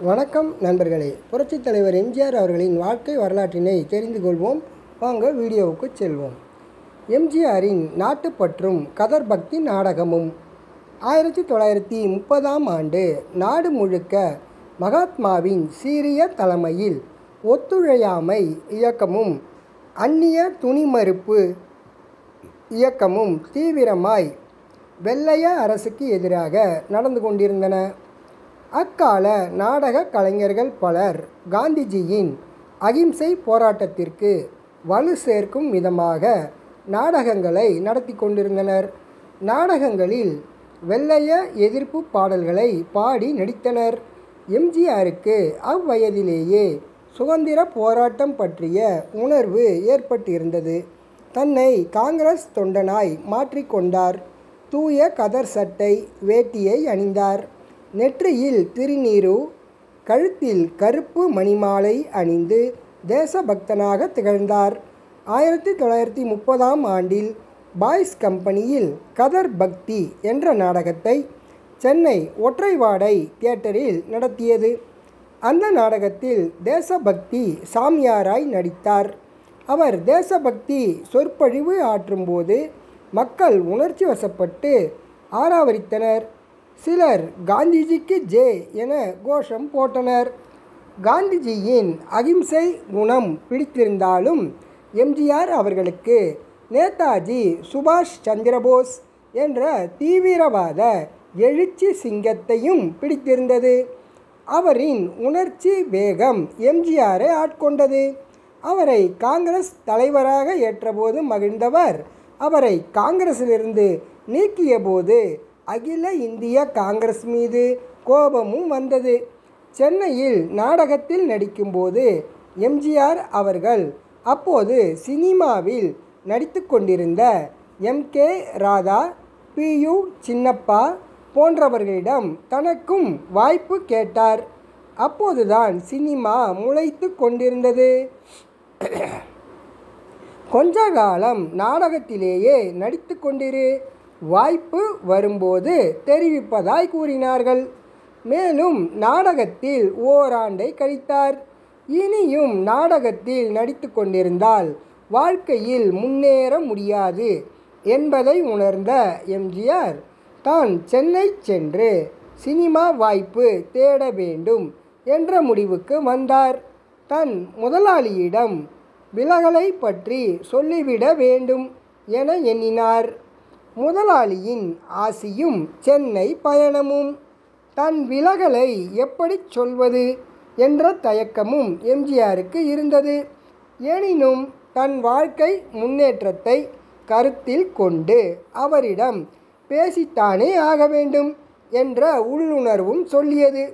வணக்கம் நண்பர்களே புரட்சித் தலைவர் எம்ஜிஆர் அவர்களின் வாழ்க்கை வரலாற்றினை தெரிந்து கொள்வோம் வாங்க வீடியோவுக்கு செல்வோம் எம்ஜிஆரின் நாட்டுப்பற்றும் கதர் பக்தி நாடகமும் ஆயிரத்தி தொள்ளாயிரத்தி முப்பதாம் ஆண்டு நாடு முழுக்க மகாத்மாவின் சீரிய தலைமையில் ஒத்துழையாமை இயக்கமும் அந்நிய துணிமறுப்பு இயக்கமும் தீவிரமாய் வெள்ளைய அரசுக்கு எதிராக நடந்து கொண்டிருந்தன அக்கால நாடக கலைஞர்கள் பலர் காந்திஜியின் அகிம்சை போராட்டத்திற்கு வலு சேர்க்கும் விதமாக நாடகங்களை நடத்தி கொண்டிருந்தனர் நாடகங்களில் வெள்ளைய எதிர்ப்பு பாடல்களை பாடி நடித்தனர் எம்ஜிஆருக்கு அவ்வயதிலேயே சுதந்திர போராட்டம் பற்றிய உணர்வு ஏற்பட்டிருந்தது தன்னை காங்கிரஸ் தொண்டனாய் மாற்றிக்கொண்டார் தூய கதர் சட்டை வேட்டியை அணிந்தார் நெற்றியில் திருநீரு கழுத்தில் கருப்பு மணிமாலை அணிந்து தேசபக்தனாக திகழ்ந்தார் ஆயிரத்தி தொள்ளாயிரத்தி முப்பதாம் ஆண்டில் பாய்ஸ் கம்பெனியில் கதர் பக்தி என்ற நாடகத்தை சென்னை ஒற்றைவாடை தியேட்டரில் நடத்தியது அந்த நாடகத்தில் தேசபக்தி சாமியாராய் நடித்தார் அவர் தேசபக்தி சொற்பொழிவு ஆற்றும்போது மக்கள் உணர்ச்சி வசப்பட்டு ஆராவரித்தனர் சிலர் காந்திஜிக்கு ஜே என கோஷம் போட்டனர் காந்திஜியின் அகிம்சை குணம் பிடித்திருந்தாலும் எம்ஜிஆர் அவர்களுக்கு நேதாஜி சுபாஷ் சந்திரபோஸ் என்ற தீவிரவாத எழுச்சி சிங்கத்தையும் பிடித்திருந்தது அவரின் உணர்ச்சி வேகம் எம்ஜிஆரை ஆட்கொண்டது அவரை காங்கிரஸ் தலைவராக ஏற்றபோது மகிழ்ந்தவர் அவரை காங்கிரஸிலிருந்து நீக்கியபோது அகில இந்திய காங்கிரஸ் மீது கோபமும் வந்தது சென்னையில் நாடகத்தில் நடிக்கும்போது எம்ஜிஆர் அவர்கள் அப்போது சினிமாவில் நடித்து கொண்டிருந்த M K Radha P U Chinnappa போன்றவர்களிடம் தனக்கும் வாய்ப்பு கேட்டார் அப்போதுதான் சினிமா முளைத்து கொண்டிருந்தது கொஞ்ச காலம் நாடகத்திலேயே நடித்து கொண்டிரு வாய்ப்பு வரும்போது தெரிவிப்பதாய் கூறினார்கள் மேலும் நாடகத்தில் ஓராண்டை கழித்தார் இனியும் நாடகத்தில் நடித்து கொண்டிருந்தால் வாழ்க்கையில் முன்னேற முடியாது என்பதை உணர்ந்த எம்ஜிஆர் தான் சென்னை சென்று சினிமா வாய்ப்பு தேட வேண்டும் என்ற முடிவுக்கு வந்தார் தன் முதலாளியிடம் விலகலை பற்றி சொல்லிவிட வேண்டும் என எண்ணினார் முதலாளியின் ஆசியும் சென்னை பயணமும் தன் விலகலை எப்படி சொல்வது என்ற தயக்கமும் எம்ஜிஆருக்கு இருந்தது எனினும் தன் வாழ்க்கை முன்னேற்றத்தை கருத்தில் கொண்டு அவரிடம் பேசித்தானே ஆக வேண்டும் என்ற உள்ளுணர்வும் சொல்லியது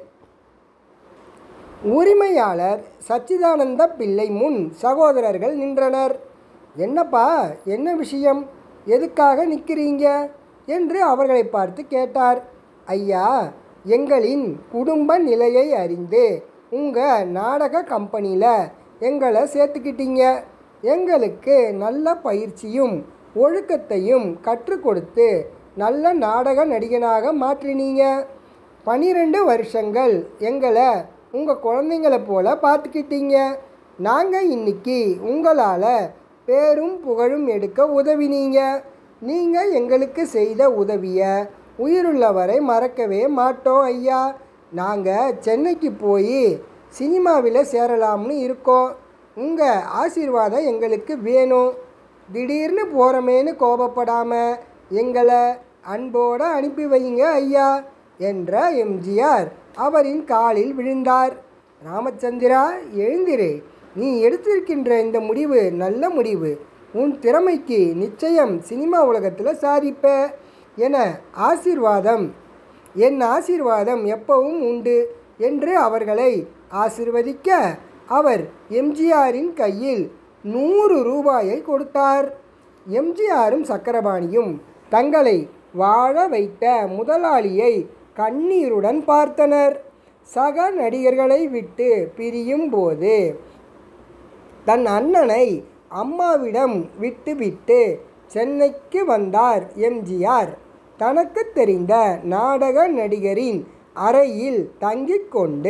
உரிமையாளர் சச்சிதானந்த பிள்ளை முன் சகோதரர்கள் நின்றனர் என்னப்பா என்ன விஷயம் எதுக்காக நிற்கிறீங்க என்று அவர்களை பார்த்து கேட்டார் ஐயா எங்களின் குடும்ப நிலையை அறிந்து உங்கள் நாடக கம்பெனியில் எங்களை சேர்த்துக்கிட்டீங்க எங்களுக்கு நல்ல பயிற்சியும் ஒழுக்கத்தையும் கற்றுக் கொடுத்து நல்ல நாடக நடிகனாக மாற்றினீங்க பனிரெண்டு வருஷங்கள் எங்களை உங்கள் குழந்தைங்களை போல் பார்த்துக்கிட்டீங்க நாங்கள் இன்னைக்கு உங்களால் பேரும் புகழும் எடுக்க உதவினீங்க நீங்கள் எங்களுக்கு செய்த உதவியை உயிருள்ளவரை மறக்கவே மாட்டோம் ஐயா நாங்கள் சென்னைக்கு போய் சினிமாவில் சேரலாம்னு இருக்கோம் உங்கள் ஆசீர்வாதம் எங்களுக்கு வேணும் திடீர்னு போகிறமேன்னு கோபப்படாமல் எங்களை அன்போடு அனுப்பி வைங்க ஐயா என்ற எம்ஜிஆர் அவரின் காலில் விழுந்தார் ராமச்சந்திரா எழுந்திரு நீ எடுத்திருக்கின்ற இந்த முடிவு நல்ல முடிவு உன் திறமைக்கு நிச்சயம் சினிமா உலகத்தில் சாதிப்ப என ஆசீர்வாதம் என் ஆசீர்வாதம் எப்பவும் உண்டு என்று அவர்களை ஆசிர்வதிக்க அவர் எம்ஜிஆரின் கையில் நூறு ரூபாயை கொடுத்தார் எம்ஜிஆரும் சக்கரபாணியும் தங்களை வாழ வைத்த முதலாளியை கண்ணீருடன் பார்த்தனர் சக நடிகர்களை விட்டு பிரியும் போது தன் அண்ணனை அம்மாவிடம் விட்டுவிட்டு சென்னைக்கு வந்தார் எம்ஜிஆர் தனக்கு தெரிந்த நாடக நடிகரின் அறையில் தங்கிக் கொண்டு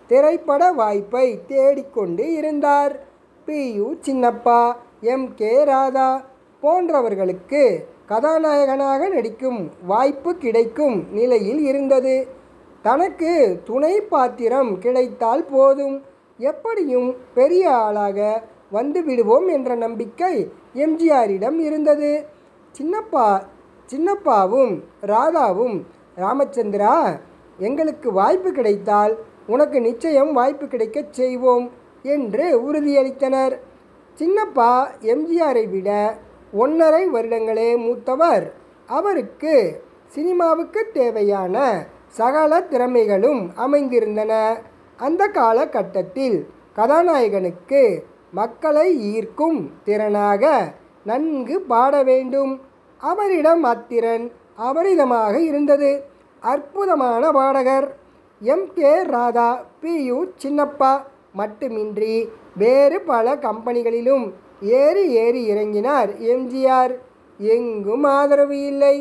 திரைப்பட வாய்ப்பை தேடிக்கொண்டு இருந்தார் P U Chinnappa M K Radha போன்றவர்களுக்கு கதாநாயகனாக நடிக்கும் வாய்ப்பு கிடைக்கும் நிலையில் இருந்தது தனக்கு துணை பாத்திரம் கிடைத்தால் போதும் எப்படியும் பெரிய ஆளாக வந்து விடுவோம் என்ற நம்பிக்கை எம்ஜிஆரிடம் இருந்தது சின்னப்பா சின்னப்பாவும் ராதாவும் ராமச்சந்திரா எங்களுக்கு வாய்ப்பு கிடைத்தால் உனக்கு நிச்சயம் வாய்ப்பு கிடைக்கச் செய்வோம் என்று உறுதியளித்தனர் சின்னப்பா எம்ஜிஆரை விட ஒன்றரை வருடங்களே மூத்தவர் அவருக்கு சினிமாவுக்கு தேவையான சகல திறமைகளும் அமைந்திருந்தன அந்த காலகட்டத்தில் கதாநாயகனுக்கு மக்களை ஈர்க்கும் திறனாக நன்கு பாட வேண்டும் அவரிடம் அத்திறன் அபரிதமாக இருந்தது அற்புதமான பாடகர் M K Radha P U Chinnappa மட்டுமின்றி வேறு பல கம்பெனிகளிலும் ஏறி ஏறி இறங்கினார் எம்ஜிஆர் எங்கும் ஆதரவு இல்லை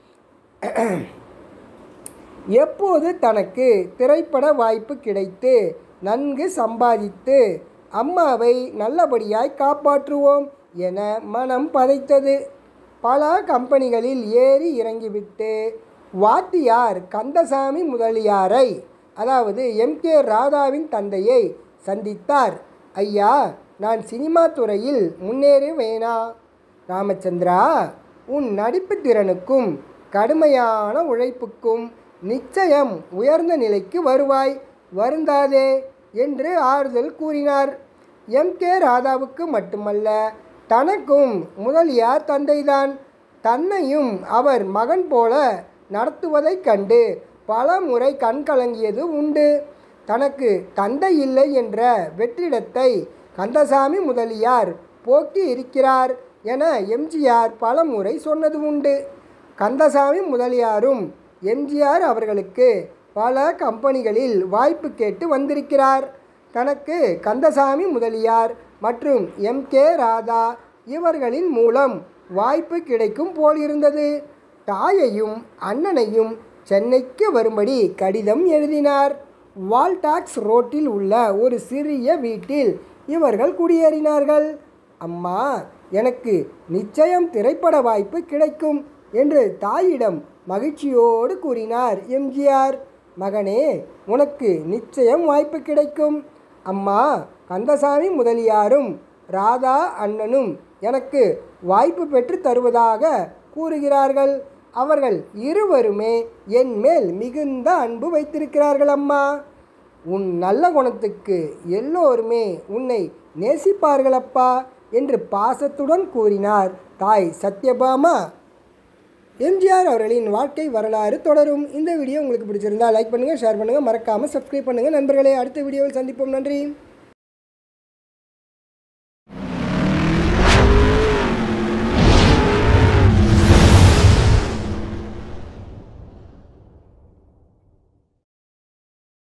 எப்போது தனக்கு திரைப்பட வாய்ப்பு கிடைத்து நன்கு சம்பாதித்து அம்மாவை நல்லபடியாய் காப்பாற்றுவோம் என மனம் பதைத்தது பல கம்பெனிகளில் ஏறி இறங்கிவிட்டு வாத்தியார் கந்தசாமி முதலியாரை அதாவது எம் கே ராதாவின் தந்தையை சந்தித்தார் ஐயா நான் சினிமா துறையில் முன்னேற வேணா ராமச்சந்திரா உன் நடிப்பு திறனுக்கும் கடுமையான உழைப்புக்கும் நிச்சயம் உயர்ந்த நிலைக்கு வருவாய் வருந்தாதே என்று ஆறுதல் கூறினார் எம் கே ராதாவுக்கு மட்டுமல்ல தனக்கும் முதலியார் தந்தைதான் தன்னையும் அவர் மகன் போல நடத்துவதைக் கண்டு பல முறை கண் கலங்கியது உண்டு தனக்கு தந்தை இல்லை என்ற வெற்றிடத்தை கந்தசாமி முதலியார் போக்கி இருக்கிறார் என எம்ஜிஆர் பல முறை சொன்னது உண்டு கந்தசாமி முதலியாரும் எம்ஜிஆர் அவர்களுக்கு பல கம்பெனிகளில் வாய்ப்பு கேட்டு வந்திருக்கிறார் தனக்கு கந்தசாமி முதலியார் மற்றும் எம் கே ராதா இவர்களின் மூலம் வாய்ப்பு கிடைக்கும் போலிருந்தது தாயையும் அண்ணனையும் சென்னைக்கு வரும்படி கடிதம் எழுதினார் வால்டாக்ஸ் ரோட்டில் உள்ள ஒரு சிறிய வீட்டில் இவர்கள் குடியேறினார்கள் அம்மா எனக்கு நிச்சயம் திரைப்பட வாய்ப்பு கிடைக்கும் என்று தாயிடம் மகிழ்ச்சியோடு கூறினார் எம்ஜிஆர் மகனே உனக்கு நிச்சயம் வாய்ப்பு கிடைக்கும் அம்மா கந்தசாமி முதலியாரும் ராதா அண்ணனும் எனக்கு வாய்ப்பு பெற்று தருவதாக கூறுகிறார்கள் அவர்கள் இருவருமே என் மேல் மிகுந்த அன்பு வைத்திருக்கிறார்கள் அம்மா உன் நல்ல குணத்துக்கு எல்லோருமே உன்னை நேசிப்பார்களப்பா என்று பாசத்துடன் கூறினார் தாய் சத்யபாமா எம்ஜிஆர் அவர்களின் வாழ்க்கை வரலாறு தொடரும் இந்த வீடியோ உங்களுக்கு பிடிச்சிருந்தா லைக் பண்ணுங்கள் ஷேர் பண்ணுங்கள் மறக்காமல் சப்ஸ்கிரைப் பண்ணுங்கள் நண்பர்களே அடுத்த வீடியோவில் சந்திப்போம் நன்றி